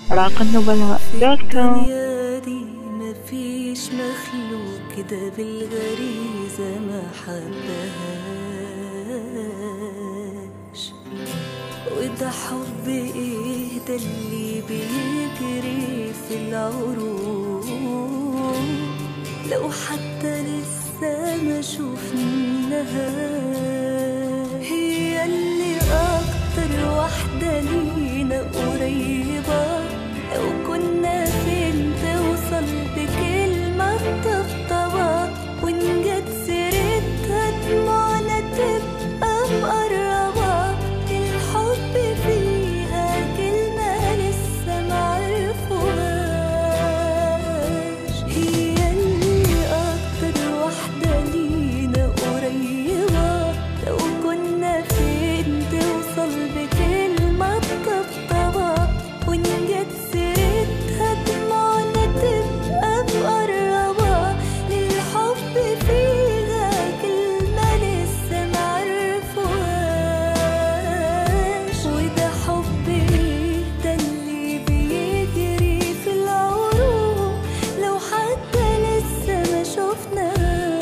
راق النبلاء دوت كوم الدنيا دي مفيش مخلوق كده بالغريزة ما حبهاش وده حب ايه ده اللي بيجري في العروق لو حتى لسه ما شفناها هي اللي اكتر واحدة لينا قريبة لو كنا فين توصل بكلمة طبطبة وإن جت سيرتها دموعنا تبقى مقربة الحب فيها كلمة لسه معرفوهاش هي اللي أكتر واحدة لينا قريبة لو كنا فين توصل بكلمة طبطبة وإن جت سيرتها دموعنا تبقى مقربة للحب فيها كلمة لسه معرفوهاش وده حب ايه ده اللي بيجري في العروق لو حتى لسه ما شفناهاش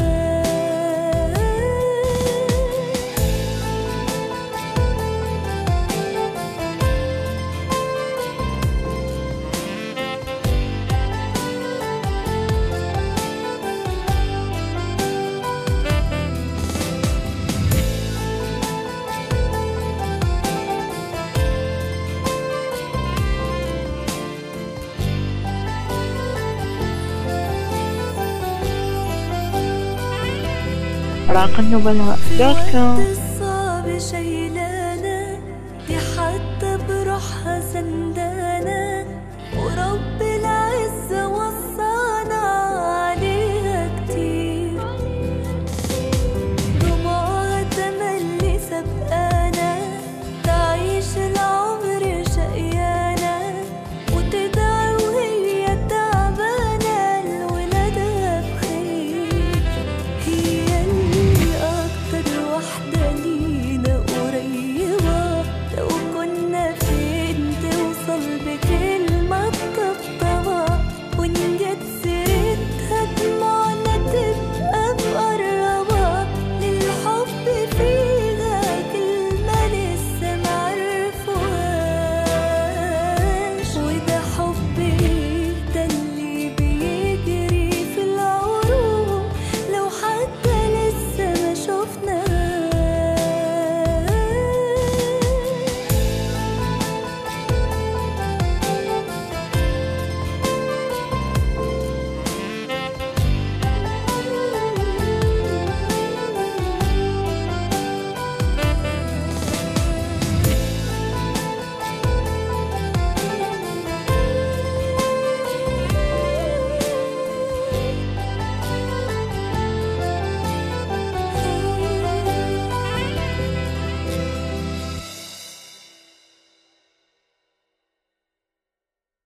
راق النبلاء دوت كوم الصعب شايلانا دي حتى بروحها سنة